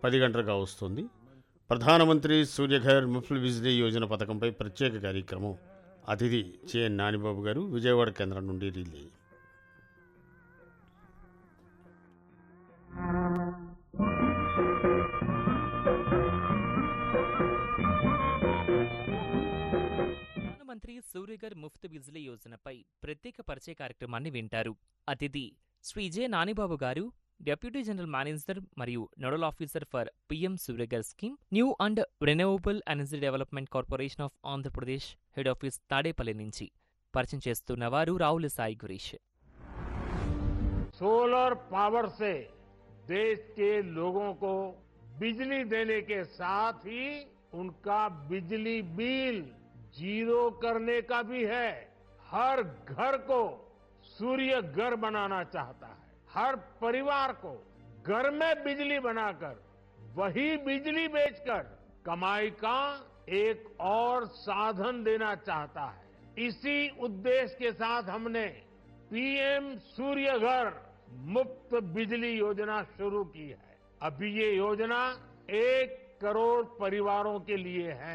పది గంటలుగా వస్తుంది ప్రధానమంత్రి సూర్యఘర్ ముఫ్ల్ బిజ్లీ యోజన పథకంపై ప్రత్యేక కార్యక్రమం అతిథి చిఎన్ నానిబాబు గారు విజయవాడ కేంద్రం నుండి రిలే ప్రధానమంత్రి సూర్యగర్ ముఫ్త్ బిజ్లీ యోజనపై ప్రత్యేక పరిచయ కార్యక్రమాన్ని వింటారు అతిథి Shri J Nanibabu garu deputy general manager మరియు nodal officer for PM Suryaghar scheme new and renewable energy development corporation of Andhra Pradesh head office Tadepalli నుంచి పరిచయం చేస్తున్న వారు రావుల సాయి గురీష్ सोलर पावर से देश के लोगों को बिजली देने के साथ ही उनका बिजली बिल जीरो करने का भी है हर घर को सूर्य घर बनाना चाहता है हर परिवार को घर में बिजली बनाकर वही बिजली बेचकर कमाई का एक और साधन देना चाहता है इसी उद्देश्य के साथ हमने पीएम सूर्य घर मुफ्त बिजली योजना शुरू की है अभी ये योजना एक करोड़ परिवारों के लिए है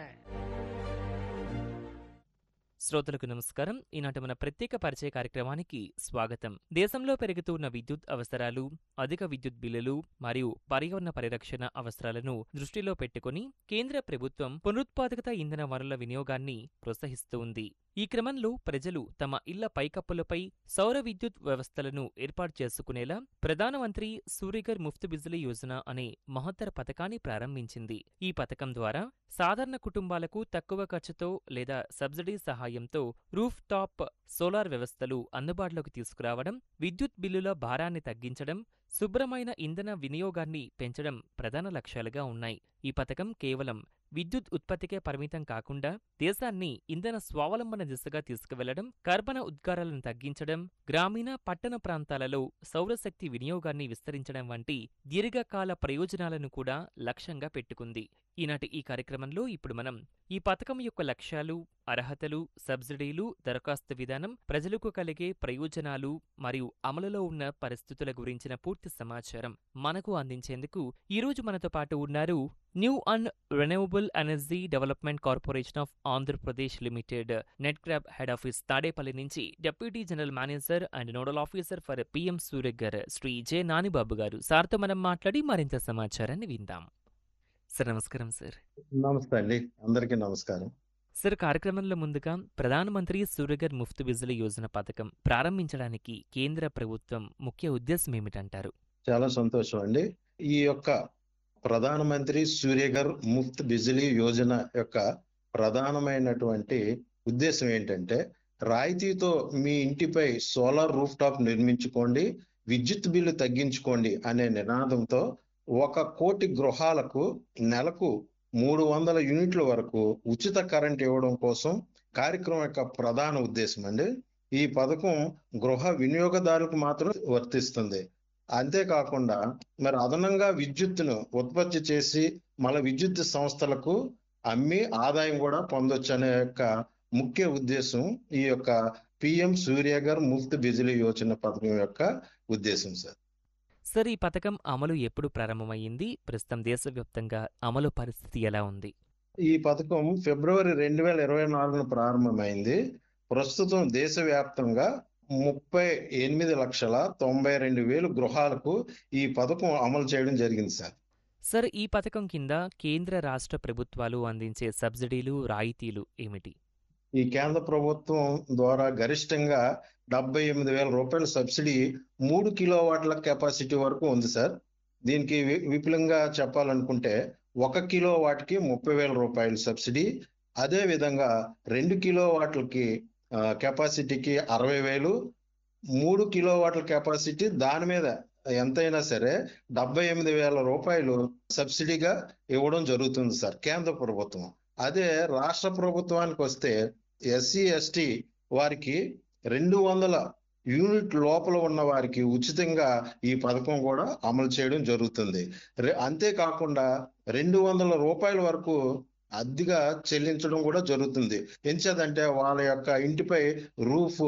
శ్రోతలకు నమస్కారం ఈనాటి మన ప్రత్యేక పరిచయ కార్యక్రమానికి స్వాగతం దేశంలో పెరుగుతున్న విద్యుత్ అవసరాలు అధిక విద్యుత్ బిల్లులు మరియు పర్యావరణ పరిరక్షణ అవసరాలను దృష్టిలో పెట్టుకుని కేంద్ర ప్రభుత్వం పునరుత్పాదకత ఇంధన వనరుల వినియోగాన్ని ప్రోత్సహిస్తూ ఉంది ఈ క్రమంలో ప్రజలు తమ ఇళ్ల పైకప్పులపై సౌర విద్యుత్ వ్యవస్థలను ఏర్పాటు చేసుకునేలా ప్రధానమంత్రి సూర్యగర్ ముఫ్త్ బిజ్లీ యోజన అనే మహత్తర పథకాన్ని ప్రారంభించింది ఈ పథకం ద్వారా సాధారణ కుటుంబాలకు తక్కువ ఖర్చుతో లేదా సబ్సిడీ సహాయంతో రూఫ్ టాప్ సోలార్ వ్యవస్థలు అందుబాటులోకి తీసుకురావడం విద్యుత్ బిల్లుల భారాన్ని తగ్గించడం శుభ్రమైన ఇంధన వినియోగాన్ని పెంచడం ప్రధాన లక్ష్యాలుగా ఉన్నాయి ఈ పథకం కేవలం విద్యుత్ ఉత్పత్తికే పరిమితం కాకుండా దేశాన్ని ఇంధన స్వావలంబన దిశగా తీసుకువెళ్లడం కర్బన ఉద్గారాలను తగ్గించడం గ్రామీణ పట్టణ ప్రాంతాలలో సౌరశక్తి వినియోగాన్ని విస్తరించడం వంటి దీర్ఘకాల ప్రయోజనాలను కూడా లక్ష్యంగా పెట్టుకుంది ఈనాటి ఈ కార్యక్రమంలో ఇప్పుడు మనం ఈ పథకం యొక్క లక్ష్యాలు అర్హతలు సబ్సిడీలు దరఖాస్తు విధానం ప్రజలకు కలిగే ప్రయోజనాలు మరియు అమలులో ఉన్న పరిస్థితుల గురించిన పూర్తి సమాచారం మనకు అందించేందుకు ఈరోజు మనతో పాటు ఉన్నారు new and renewable energy development corporation of Andhra Pradesh limited net క్రాబ్ హెడ్ ఆఫీస్ తాడేపల్లి నుంచి deputy general manager and nodal officer for PM Suryaghar Shri J Nanibabu garu సార్తో మనం మాట్లాడి మరింత సమాచారాన్ని విందాం సార్ నమస్కారం సార్ నమస్తే అండి అందరికీ నమస్కారం సార్ కార్యక్రమంలో ముందుగా ప్రధానమంత్రి సూర్యగర్ ముఫ్త్ బిజ్లీ యోజన పథకం ప్రారంభించడానికి కేంద్ర ప్రభుత్వం ముఖ్య ఉద్దేశం ఏమిటంటారు చాలా సంతోషం అండి ఈ యొక్క ప్రధానమంత్రి సూర్యగర్ ముఫ్త్ బిజిలీ యోజన యొక్క ప్రధానమైనటువంటి ఉద్దేశం ఏంటంటే రాయితీతో మీ ఇంటిపై సోలార్ రూఫ్ టాప్ నిర్మించుకోండి విద్యుత్ బిల్లు తగ్గించుకోండి అనే నినాదంతో ఒక కోటి గృహాలకు నెలకు మూడు వందల యూనిట్ల వరకు ఉచిత కరెంట్ ఇవ్వడం కోసం కార్యక్రమం యొక్క ప్రధాన ఉద్దేశం అండి ఈ పథకం గృహ వినియోగదారులకు మాత్రం వర్తిస్తుంది అంతేకాకుండా మరి అదనంగా విద్యుత్తును ఉత్పత్తి చేసి మళ్ళీ విద్యుత్ సంస్థలకు అమ్మి ఆదాయం కూడా పొందొచ్చు అనే యొక్క ముఖ్య ఉద్దేశం ఈ యొక్క పిఎం సూర్యగర్ ముఫ్త్ బిజిలీ యోజన పథకం యొక్క ఉద్దేశం సార్ సార్ ఈ పథకం అమలు ఎప్పుడు ప్రారంభమైంది ప్రస్తుతం దేశవ్యాప్తంగా అమలు పరిస్థితి ఎలా ఉంది ఈ పథకం ఫిబ్రవరి రెండు వేల ఇరవై నాలుగున ప్రారంభమైంది ప్రస్తుతం దేశవ్యాప్తంగా ముప్పై ఎనిమిది లక్షల తొంభై రెండు వేలు గృహాలకు ఈ పథకం అమలు చేయడం జరిగింది సార్ సార్ ఈ పథకం కింద కేంద్ర రాష్ట్ర ప్రభుత్వాలు అందించే సబ్సిడీలు రాయితీలు ఏమిటి ఈ కేంద్ర ప్రభుత్వం ద్వారా గరిష్టంగా డెబ్బై ఎనిమిది వేల రూపాయల సబ్సిడీ మూడు కిలో వాట్ల కెపాసిటీ వరకు ఉంది సార్ దీనికి వి- విపులంగా చెప్పాలనుకుంటే ఒక కిలో వాట్కి ముప్పై వేల రూపాయల సబ్సిడీ అదే విధంగా రెండు కిలో వాట్లకి ఆ, కెపాసిటీకి అరవై వేలు మూడు కిలో వాట్ల కెపాసిటీ దాని మీద ఎంతైనా సరే డెబ్బై ఎనిమిది వేల రూపాయలు సబ్సిడీగా ఇవ్వడం జరుగుతుంది సార్ కేంద్ర ప్రభుత్వం అదే రాష్ట్ర ప్రభుత్వానికి వస్తే ఎస్సీ ఎస్టీ వారికి రెండు వందల యూనిట్ లోపల ఉన్న వారికి ఉచితంగా ఈ పథకం కూడా అమలు చేయడం జరుగుతుంది రె- అంతేకాకుండా రెండు వందల రూపాయల వరకు అద్దెగా చెల్లించడం కూడా జరుగుతుంది ఎంచేదంటే వాళ్ళ యొక్క ఇంటిపై రూఫ్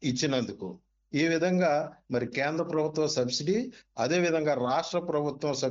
ఇచ్చినందుకు ఈ విధంగా మరి కేంద్ర ప్రభుత్వ సబ్సిడీ అదే విధంగా రాష్ట్ర ప్రభుత్వం సబ్